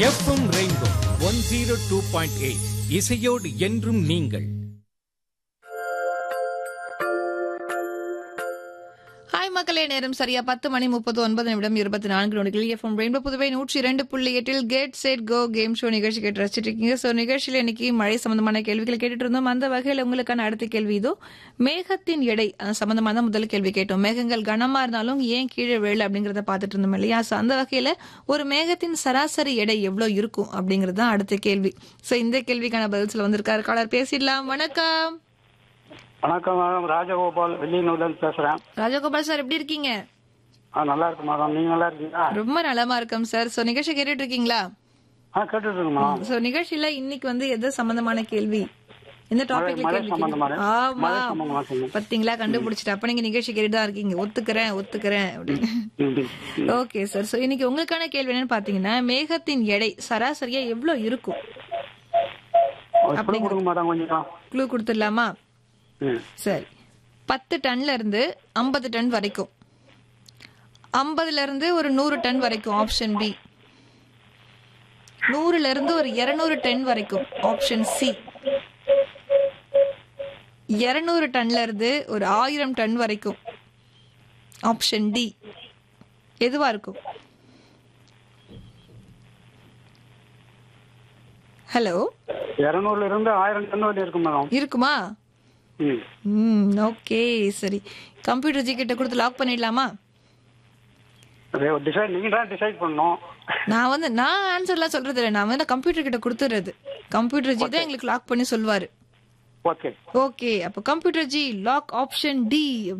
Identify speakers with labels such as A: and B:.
A: FM rainbow one zero two point eight இசையோடு என்றும் நீங்கள்
B: ஹாய் மக்களே நேரம் சரியா பத்து மணி முப்பது ஒன்பது நிமிடம் இருபத்தி நான்கு நொடிகள் எஃப்எம் ரெயின்போ புதுவை நூற்றி இரண்டு புள்ளி எட்டில் get set go game show நிகழ்ச்சி கேட்டு ரசிச்சிட்டு இருக்கீங்க ஸோ நிகழ்ச்சியில் இன்னைக்கு மழை சம்பந்தமான கேள்விகள் கேட்டுட்டு இருந்தோம் அந்த வகையில் உங்களுக்கான அடுத்த கேள்வி இதோ மேகத்தின் எடை அது சம்பந்தமா தான் முதல் கேள்வி கேட்டோம் மேகங்கள் கனமா இருந்தாலும் ஏன் கீழே விழல அப்படிங்கறத பார்த்துட்டு இருந்தோம் இல்லையா ஸோ அந்த வகையில ஒரு மேகத்தின் சராசரி எடை எவ்வளவு இருக்கும் அப்படிங்கிறது தான் அடுத்த கேள்வி ஸோ இந்த கேள்விக்கான பதில்ஸ்ல வந்திருக்காரு காலர் பேசிடலாம் வணக்கம்
C: வணக்கம் மேடம் ராஜகோபால் வெள்ளியனூர்ல இருந்து பேசுறேன்
B: ராஜகோபால் சார் எப்படி இருக்கீங்க
C: ஆ நல்லா இருக்கு மேடம் நீங்க நல்லா இருக்கீங்களா
B: ரொம்ப நலமா இருக்கோம் சார் சோ நிகழ்ச்சி கேட்டுட்டு இருக்கீங்களா
C: ஆ கேட்டுட்டு இருக்கு மேடம்
B: சோ நிகழ்ச்சியில இன்னைக்கு வந்து எது சம்பந்தமான கேள்வி எந்த டாபிக்ல
C: மழை
B: கேள்வி
C: சம்பந்தமான-
B: கேக்குறீங்க? ஆமா
C: மழை சம்பந்தமா சொல்லுங்க.
B: பாத்தீங்களா கண்டுபிடிச்சிட்டு அப்ப நீங்க நிகழ்ச்சி கேட்டுட்டு தான் இருக்கீங்க ஒத்துக்கிறேன் ஒத்துக்கிறேன் அப்படின்னு
C: ம், ம்.
B: ஓகே சார் சோ இன்னைக்கு உங்களுக்கான கேள்வி என்னன்னு பாத்தீங்கன்னா மேகத்தின் எடை சராசரியா எவ்வளவு இருக்கும்
C: ஒரு குழு கொடுங்க மேடம் கொஞ்சம்
B: க்ளூ கொடுத்துடலாமா
C: ம்.
B: சரி பத்து டன்ல இருந்து ஐம்பது டன் வரைக்கும் ஐம்பதுல இருந்து ஒரு நூறு டன் வரைக்கும் ஆப்ஷன் பி நூறுல இருந்து ஒரு இருநூறு டன் வரைக்கும் ஆப்ஷன் சி இருநூறு டன்ல இருந்து ஒரு ஆயிரம் டன் வரைக்கும் ஆப்ஷன் டி எதுவா இருக்கும் ஹலோ
C: இருநூறுல இருந்து ஆயிரம் டன் வரை இருக்கும் மேடம்
B: இருக்குமா
C: ம்.
B: ம் ஓகே சரி கம்ப்யூட்டர் ஜி கிட்ட கொடுத்து லாக் பண்ணிடலாமா
C: அது டிசைட் நீங்க தான் டிசைட் பண்ணணும்
B: நான் வந்து நான் ஆன்சர்லாம் சொல்றது இல்லை நான் வந்து கம்ப்யூட்டர் கிட்ட கொடுத்துறது கம்ப்யூட்டர் ஜி தான் எங்களுக்கு லாக் பண்ணி சொல்வாரு
C: ஓகே
B: ஓகே அப்போ computer G lock option D